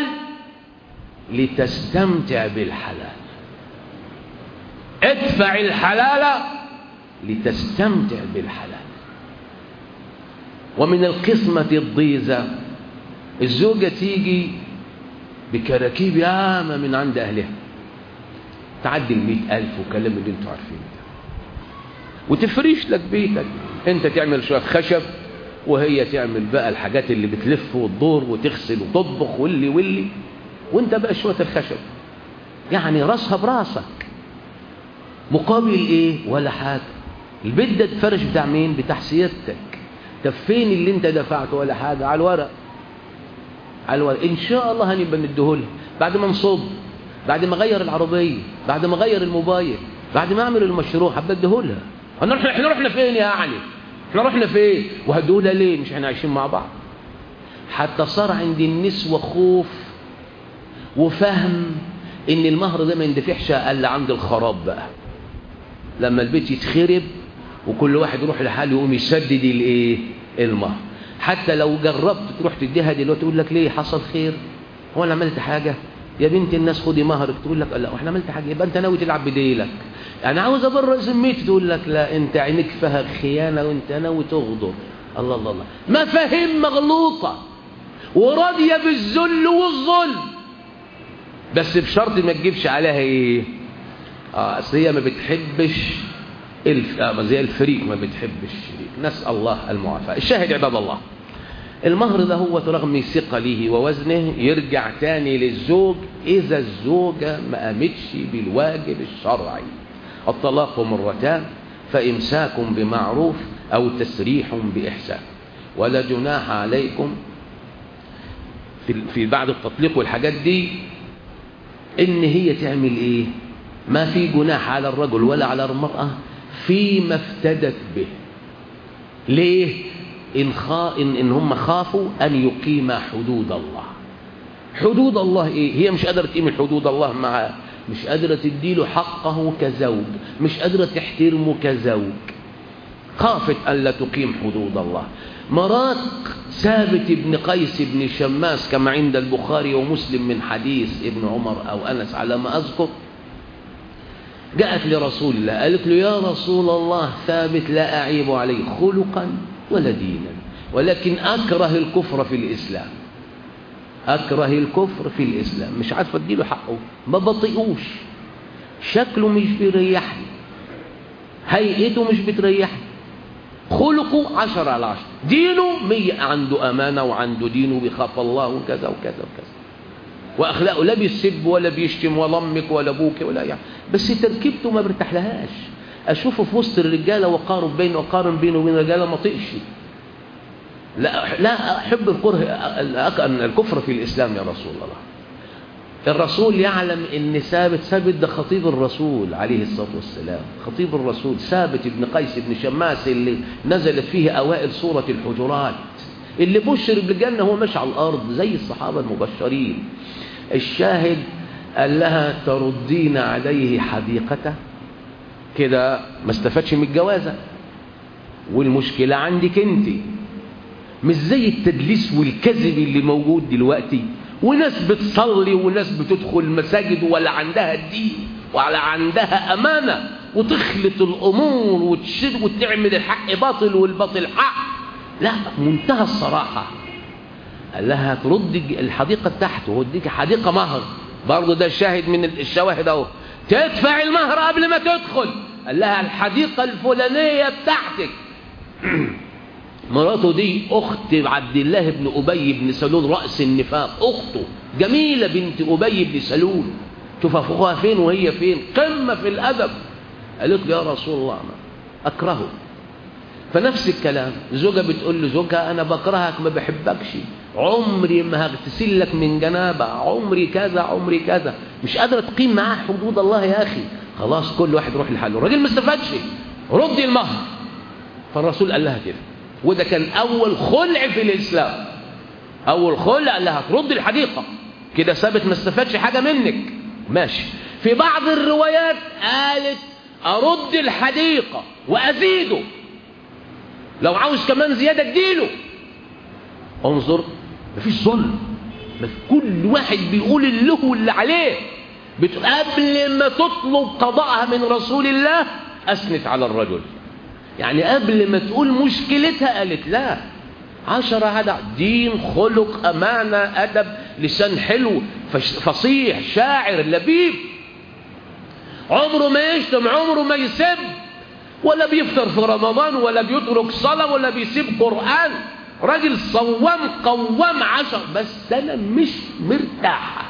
لتستمتع بالحلال ادفع الحلال لتستمتع بالحلال ومن القسمة الضيزة الزوجة تيجي بكراكيب ياما من عند أهلها تعدي المئة ألف وكلام اللي انتوا عارفينه ده وتفريش لك بيتك انت تعمل شوية خشب وهي تعمل بقى الحاجات اللي بتلف وتدور وتغسل وتطبخ واللي واللي وانت بقى شوية الخشب يعني راسها براسك مقابل ايه ولا حاجة البيت ده اتفرش بتاع مين بتاع سيادتك طب فين اللي انت دفعته ولا حاجة على الورق على الورق ان شاء الله هنبقى نديهولها بعد ما نصب بعد ما اغير العربية بعد ما اغير الموبايل بعد ما اعمل المشروع هبقى اديهولها احنا رحنا احنا رحنا فين يا علي احنا رحنا فين وهديهولها ليه مش احنا عايشين مع بعض حتى صار عند النسوة خوف وفهم ان المهر ده ما يندفعش الا عند الخراب بقى لما البيت يتخرب وكل واحد يروح لحاله يقوم يسدد الايه المهر حتى لو جربت تروح تديها دلوقتي تقول لك ليه حصل خير هو انا عملت حاجه يا بنت الناس خدي مهرك تقول لك لا واحنا عملت حاجه يبقى انت ناوي تلعب بديلك انا عاوز ابرر ذمتي تقول لك لا انت عينك فيها خيانه وانت ناوي تغدر الله الله الله مفاهيم مغلوطه وراضيه بالذل والظلم بس بشرط ما تجيبش عليها ايه اه اصل هي ما بتحبش الف... آه زي الفريق ما بتحبش الشريك نسال الله المعافاه الشاهد عباد الله المهر ده هو رغم ثقله ووزنه يرجع تاني للزوج اذا الزوجه ما قامتش بالواجب الشرعي الطلاق مرتان فامساك بمعروف او تسريح باحسان ولا جناح عليكم في في بعد التطليق والحاجات دي ان هي تعمل ايه ما في جناح على الرجل ولا على المرأة فيما افتدت به ليه إن, خا إن, إن هم خافوا أن يقيم حدود الله حدود الله إيه هي مش قادرة تقيم حدود الله معاه مش قادرة تديله حقه كزوج مش قادرة تحترمه كزوج خافت أن لا تقيم حدود الله مرات ثابت بن قيس بن شماس كما عند البخاري ومسلم من حديث ابن عمر أو أنس على ما أذكر جاءت لرسول الله قالت له يا رسول الله ثابت لا أعيب عليه خلقا ولا دينا ولكن أكره الكفر في الإسلام أكره الكفر في الإسلام مش عارف أديله حقه ما بطيقوش شكله مش بيريحني هيئته مش بتريحني خلقه عشر على عشر دينه مية عنده أمانة وعنده دينه بيخاف الله وكذا وكذا وكذا واخلاقه لا بيسب ولا بيشتم ولا امك ولا ابوك ولا يعني بس تركيبته ما برتاحلهاش اشوفه في وسط الرجاله وقارن بينه وقارن بينه وبين الرجاله ما طقش لا لا احب الكره الكفر في الاسلام يا رسول الله الرسول يعلم ان ثابت ثابت ده خطيب الرسول عليه الصلاه والسلام خطيب الرسول ثابت بن قيس بن شماس اللي نزلت فيه اوائل سوره الحجرات اللي بشر بالجنه هو ماشي على الارض زي الصحابه المبشرين الشاهد قال لها تردين عليه حديقته كده ما استفادش من الجوازة والمشكلة عندك انت مش زي التدليس والكذب اللي موجود دلوقتي وناس بتصلي وناس بتدخل مساجد ولا عندها الدين ولا عندها أمانة وتخلط الأمور وتشد وتعمل الحق باطل والباطل حق لا منتهى الصراحة قال لها ترد الحديقة بتاعته وديك حديقة مهر برضه ده الشاهد من الشواهد اهو تدفع المهر قبل ما تدخل قال لها الحديقة الفلانية بتاعتك مراته دي أخت عبد الله بن أبي بن سلول رأس النفاق أخته جميلة بنت أبي بن سلول شوف أخوها فين وهي فين قمة في الأدب قالت له يا رسول الله ما أكرهه فنفس الكلام زوجة بتقول لزوجها أنا بكرهك ما بحبكش عمري ما هغتسل لك من جنابة عمري كذا عمري كذا مش قادرة تقيم معاه حدود الله يا أخي خلاص كل واحد يروح لحاله الراجل ما استفادش ردي المهر فالرسول قال لها كده وده كان أول خلع في الإسلام أول خلع قال لها ترد الحديقة كده ثابت ما استفادش حاجة منك ماشي في بعض الروايات قالت أرد الحديقة وأزيده لو عاوز كمان زيادة اديله انظر مفيش ظلم كل واحد بيقول اللي هو اللي عليه قبل ما تطلب قضاءها من رسول الله أثنت على الرجل يعني قبل ما تقول مشكلتها قالت لا عشرة هذا دين خلق أمانة أدب لسان حلو فصيح شاعر لبيب عمره ما يشتم عمره ما يسب ولا بيفطر في رمضان ولا بيترك صلاة ولا بيسيب قرآن راجل صوام قوام عشر بس أنا مش مرتاح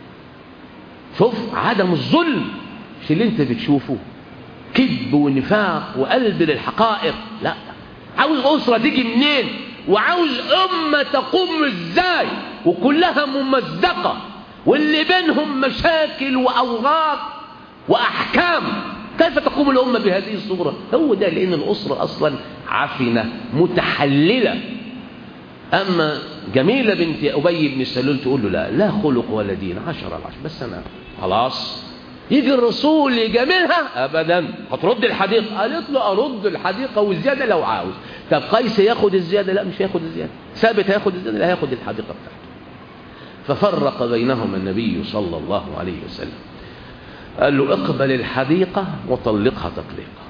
شوف عدم الظلم مش اللي انت بتشوفه كذب ونفاق وقلب للحقائق لا عاوز أسرة تيجي منين وعاوز أمة تقوم ازاي وكلها ممزقة واللي بينهم مشاكل وأوراق وأحكام كيف تقوم الأمة بهذه الصورة هو ده لأن الأسرة أصلا عفنة متحللة أما جميلة بنت أبي بن سلول تقول له لا لا خلق ولا دين عشرة العشر بس أنا خلاص يجي الرسول يجاملها أبدا هترد الحديقة قالت له أرد الحديقة والزيادة لو عاوز طب قيس ياخد الزيادة لا مش هياخد الزيادة ثابت هياخد الزيادة لا هياخد الحديقة بتاعته ففرق بينهما النبي صلى الله عليه وسلم قال له اقبل الحديقة وطلقها تطليقا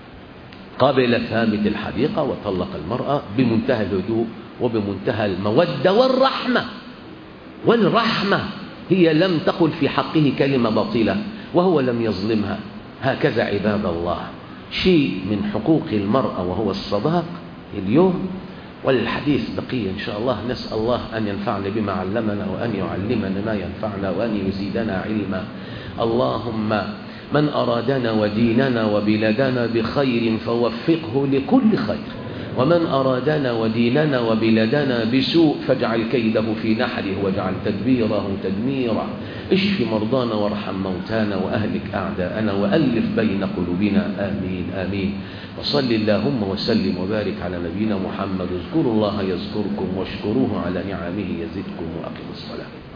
قبل ثابت الحديقة وطلق المرأة بمنتهى الهدوء وبمنتهى المودة والرحمة والرحمة هي لم تقل في حقه كلمة باطلة وهو لم يظلمها هكذا عباد الله شيء من حقوق المرأة وهو الصداق اليوم والحديث بقي إن شاء الله نسأل الله أن ينفعنا بما علمنا وأن يعلمنا ما ينفعنا وأن يزيدنا علما اللهم من أرادنا وديننا وبلادنا بخير فوفقه لكل خير ومن أرادنا وديننا وبلادنا بسوء فاجعل كيده في نحره واجعل تدبيره تدميرا اشف مرضانا وارحم موتانا وأهلك أعداءنا وألف بين قلوبنا آمين آمين وصل اللهم وسلم وبارك على نبينا محمد اذكروا الله يذكركم واشكروه على نعمه يزدكم وأقم الصلاة